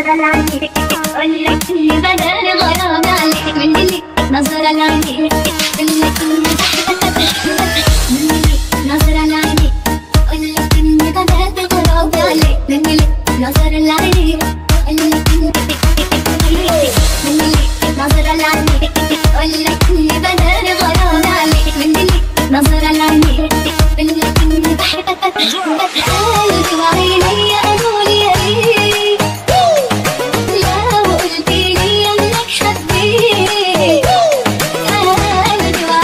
نظرة لعينيك اقول لك اني بدل غرام عليك مني نظرة لعينيك اقول لك اني مني نظرة لعينيك اقول لك اني بدل غرام عليك مني نظرة لعينيك اقول لك اني مني نظرة لعينيك اقول لك اني بدل غرام عليك مني نظرة لعينيك اقول لك اني بحبك قلبي وعيني قالوا لي يا ريت لا وقلت لي انك حبيت قلبي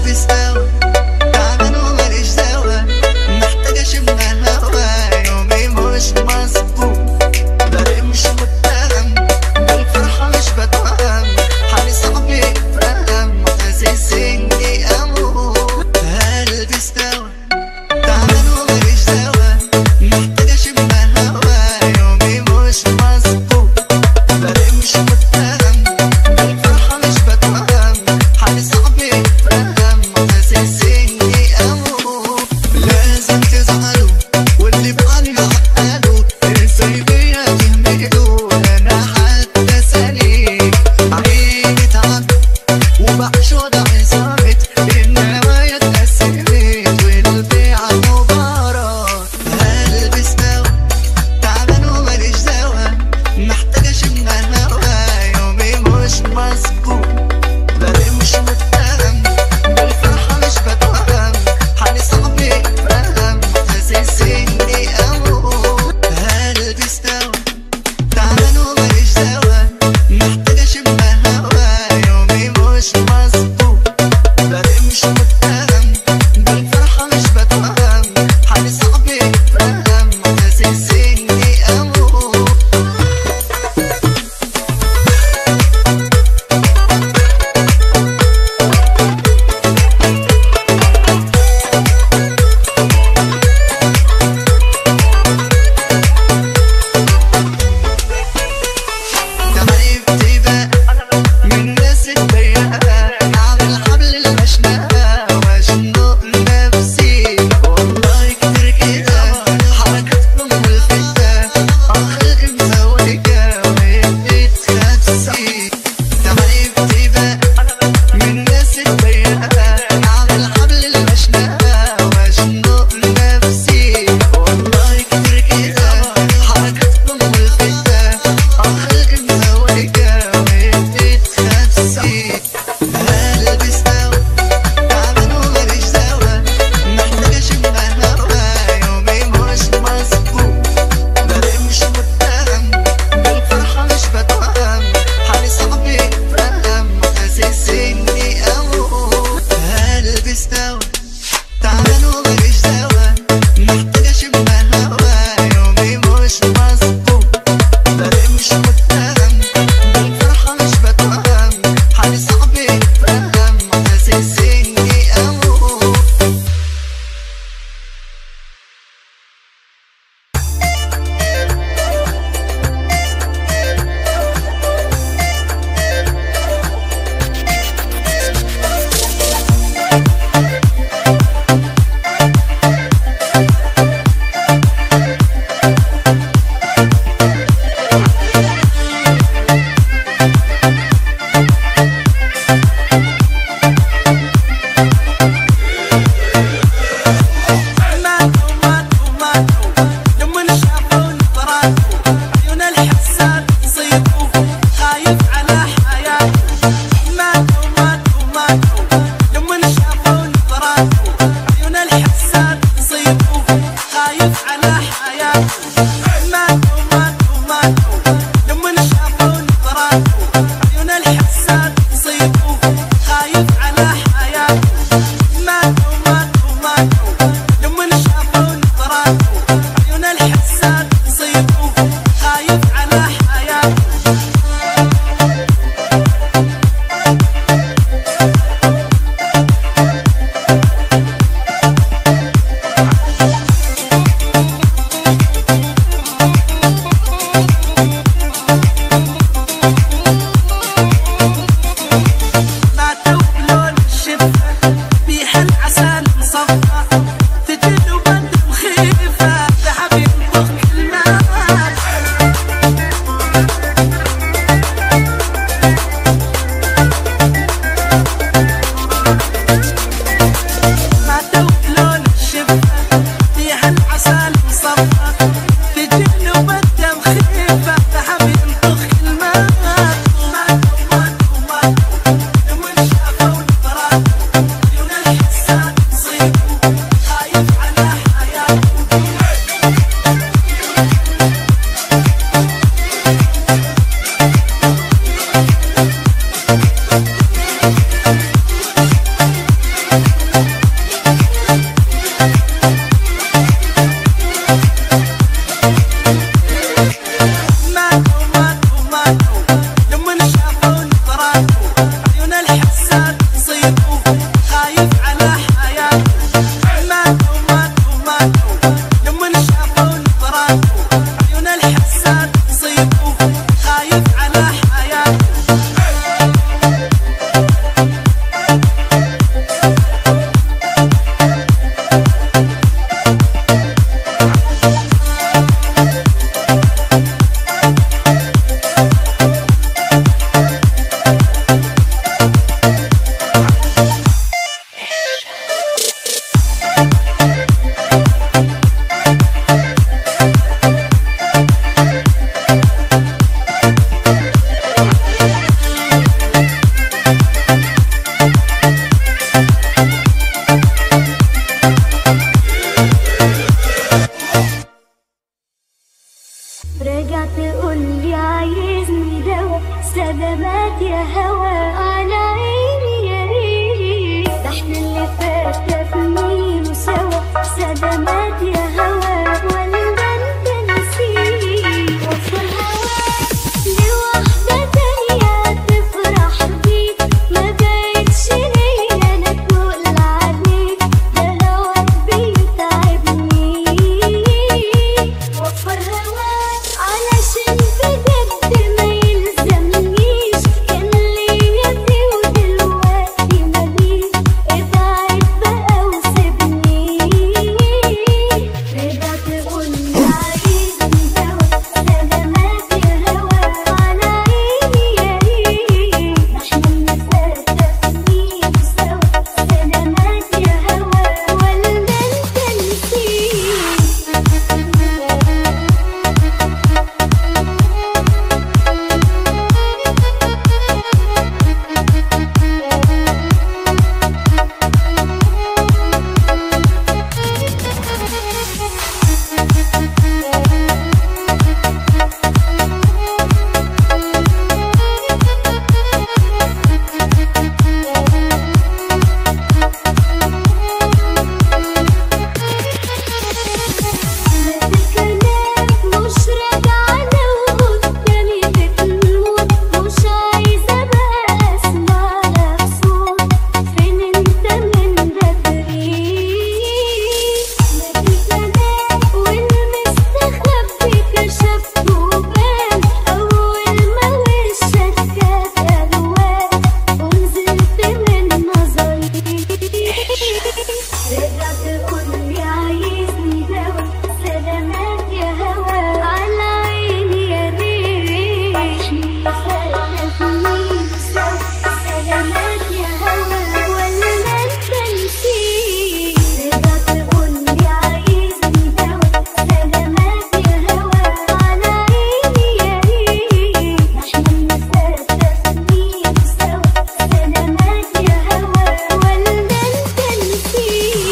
قلبي استوى تعبان وماليش دوا محتاج اشم هوا يومي مش مظبوط بلاقي مش متهم بالفرحة مش بتوهم حالي صعب يتفهم حاسس اني اموت قلبي استوى تعبان وماليش دوا محتاج اشم هوا يومي مش مظبوط بلاقي مش متهم بالفرحة مش بتوهم حالي صعب يتفهم حاسس تقولي عايزني دوا صدمات يا هوا على عيني يا ريت ده احنا اللي فات كافيين سوا صدمات يا هوا ولا انت نسيت وصل هواك لواحدة تانية تفرح بيك ما بقتش ليا انا كل عليك ده هواك بيتعبني وفر هواك علشان بجد ما يلزمنيش كان ليا فيه ودلوقتي ماليش ابعد بقى وسيبني رجع تقولي عايزني دوا سلامات يا هوا على عيني يا ريت احنا اللي فات سنين سوا سلامات يا هوا ولا انت نسيت الكلام مش راجعة لو قدامي بتموت مش عايزة بقى أسمع لك صوت فين أنت من بدري الكلام والمستخبي كشفته وبان أول ما وشك كانت ألوان ونزلت من نظري رجع تقولي عايزني دوا سلامات يا هوا على عيني يا ريت سلامات سوا سلامات يا هوا ولا انت نسيت رجع تقولي عايزني دوا سلامات يا هوا على عيني يا ريت احنا اللي فات سنين سوا سلامات يا هوا ولا انت نسيت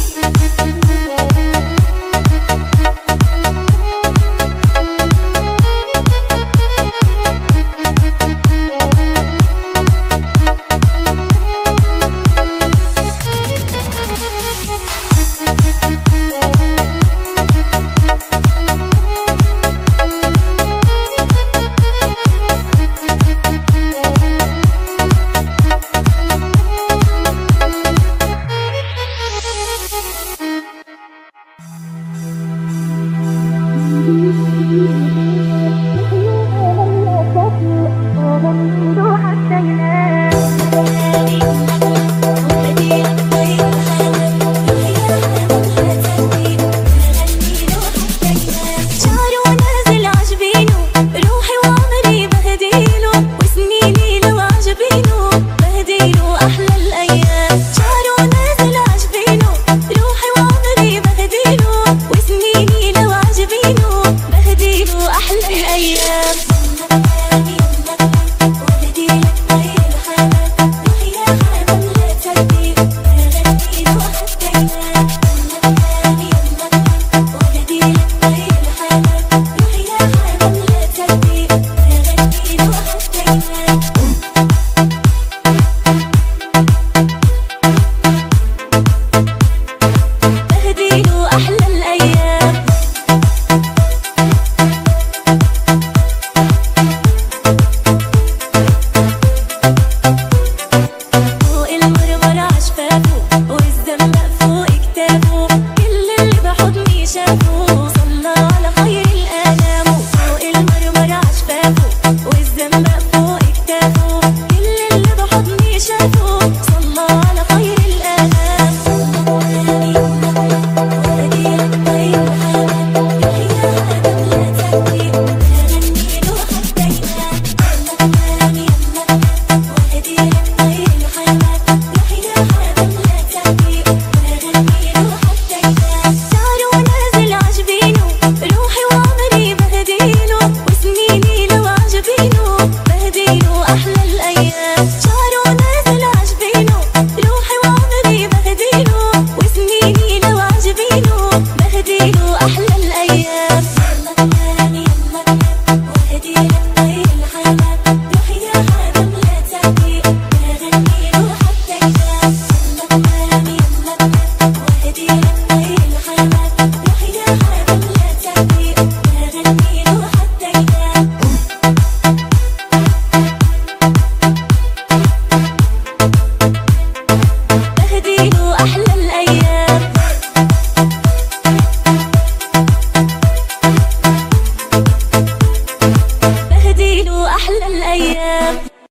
شعره نازل عجبينه روحي وعمري بهديله وسنيني لو عجبينه بهديله أحلى الأيام شعره نازل عجبينه روحي وعمري بهديله وسنيني لو عجبينه بهديله أحلى الأيام وهديلك طيب حالك روحي يا حنان لا تردي بغنيله حتى ينام وهديلك طيب حالك روحي يا حنان لا تردي بغنيله حتى ينام بهديله أحلى الأيام فوق المرمر عشفافه والزنبق فوق كتافه كل اللي بحضني شافه صلى على خير الأنام فوق المرمر عشفافه والزنبق فوق كتافه كل اللي بحضني شافه صلى على خير الأنام وهديلك طيب حالك روحي يا آدم لا تهدي بغنيله حتى ينام وهديلك طيب حالك روحي يا آدم لا تهدي بغنيله حتى ينام شعره نازل عجبينه روحي وعمري بهديله وسنيني لو تجيله أحلى الأيام